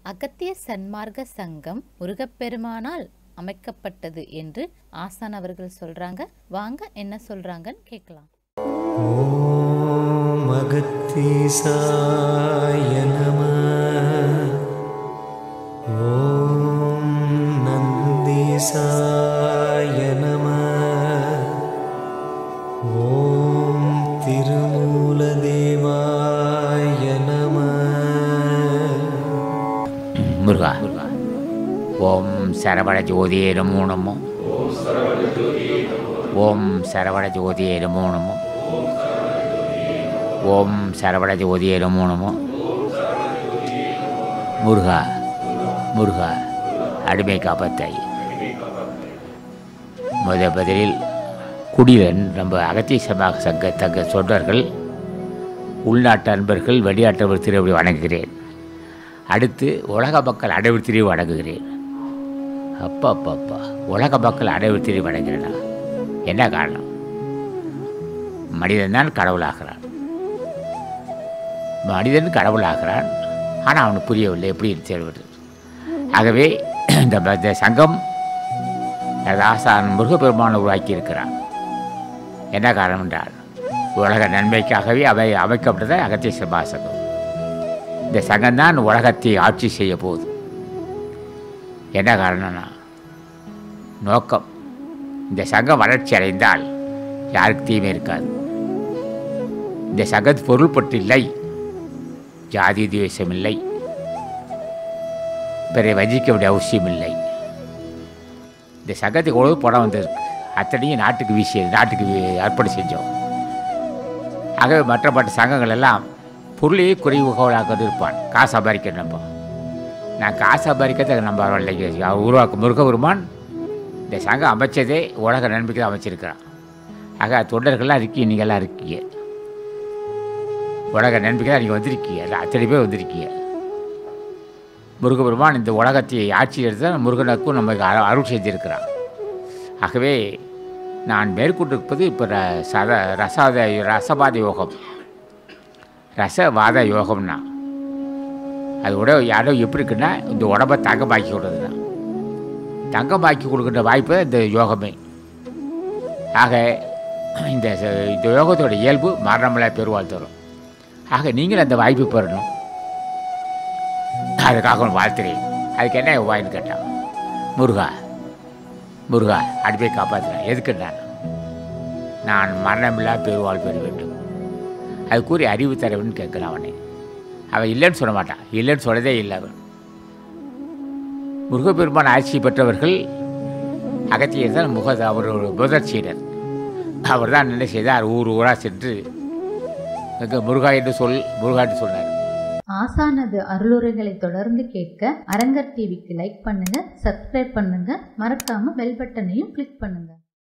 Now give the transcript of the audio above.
அகத்திய சன்மார்க்க சங்கம் முருகப்பெருமானால் அமைக்கப்பட்டது என்று ஆசான் அவர்கள் சொல்றாங்க வாங்க என்ன சொல்றாங்கன்னு கேட்கலாம் ॐ अगत्तीसाय नमः ॐ नन्दीसाय नमः ॐ तिरुमूलदेवाय नमः முருகா ஓம் சரவண ஜோதியே நமோ நமோ ஓம் சரவண ஜோதியே நமோ நமோ ஓம் சரவண ஜோதியே நமோ நமோ முருகா முருகா அடிமை காப்பாத்தாய் முத பதிலில் குடிலன் நம்ம அகத்திய சமாக சங்க தங்க சொன்னர்கள் உள்நாட்டு அன்பர்கள் வெளிநாட்டவர் திருவடி வணங்குகிறேன் அடுத்து உலக மக்கள் அனைவருத்திரி வணங்குகிறேன் அப்பா அப்பா அப்பா உலக மக்கள் அனைவருத்திரி வணங்குகிறேனா என்ன காரணம் மனிதன் தான் கடவுளாகிறான் மனிதன் கடவுளாகிறான் ஆனால் அவனுக்கு புரியவில்லை எப்படி செயல்படுறது ஆகவே இந்த ம- இந்த சங்கம் ராசான் முருகப்பெருமான் உருவாக்கி இருக்கிறான் என்ன காரணம் என்றால் உலக நன்மைக்காகவே அவை அமைக்கப்பட்டது அகத்திய சபா சங்கம் இந்த சங்கம்தான் உலகத்தை ஆட்சி செய்ய போகுது என்ன காரணம்னா நோக்கம் இந்த சங்கம் வளர்ச்சி அடைந்தால் யாருக்கு தீமை இருக்காது இந்த சங்கத்து பொருள்பட்டு இல்லை ஜாதி துவேஷம் இல்லை பிறரை வஞ்சிக்க வேண்டிய அவசியம் இல்லை இந்த சங்கத்துக்கு எவ்வளவு பணம் வந்திருக்கு அத்தனையும் நாட்டுக்கு வீசியது நாட்டுக்கு வி- அர்ப்பணை செஞ்சோம் ஆகவே மற்ற மற்ற சங்கங்கள் எல்லாம் பொருளையே குறைவுகோளாக இருப்பான் காசு சம்பாதிக்கணும் நம்ம நான் காசு சம்பாதிக்கிறத நம்ம வரலைங்க அவர் உருவாக்க முருகபெருமான் இந்த சங்கம் அமைச்சதே உலக நன்மைக்கு தான் அமைச்சிருக்கிறான் ஆக தொண்டர்கள்லாம் இருக்கீங்க நீங்கள்லாம் இருக்கீங்க உலக நன்மைக்கு தான் நீங்கள் வந்திருக்கீங்க எல்லாம் அத்தனை பேர் வந்திருக்கீங்க முருகபெருமான் இந்த உலகத்தை ஆட்சி எடுத்து தான் முருகனுக்கும் நமக்கு அரு- அருள் செஞ்சிருக்கிறான் ஆகவே நான் மேற்கொண்டிருப்பது இப்போ ர சத ரசாத ரசபாத யோகம் ரசவாத யோகம்னா அது கூட யாரோ எப்படி இருக்குன்னா இந்த உடம்பை தங்கமாக்கி விடுறதுன்னா தங்கமாக்கி கொடுக்குற வாய்ப்பு தான் இந்த யோகமே ஆக இந்த ச- இந்த யோகத்தோட இயல்பு மரணமில்லா பெருவாழ் தரும் ஆக நீங்களும் அந்த வாய்ப்பு பெறணும் அதுக்காக உன் வாழ்த்துறேன் அதுக்கு என்ன உபாயன்னு கேட்டான் முருகா முருகா அடிப்பை காப்பாற்றுறேன் எதுக்கு நான் நான் மரணமில்லா பெருவாழ் பெற வேண்டும் அது கூறி அறிவு தரவன் கேட்கிறான் அவனை அவன் இல்லைன்னு சொல்ல மாட்டான் இல்லைன்னு சொல்லதே இல்லை அவன் முருகப்பெருமான் ஆட்சி பெற்றவர்கள் அகத்தியர் தான் முக அவர் ஒரு முதற் சீடர் அவர் தான் என்ன செய்தார் ஊர் ஊராக சென்று எங்க முருகா என்று சொல் முருகா என்று சொன்னார் ஆசானது அருளுரைகளை தொடர்ந்து கேட்க அரங்கர் டிவிக்கு லைக் பண்ணுங்க சப்ஸ்கிரைப் பண்ணுங்க மறக்காம பெல் பட்டனையும் கிளிக் பண்ணுங்க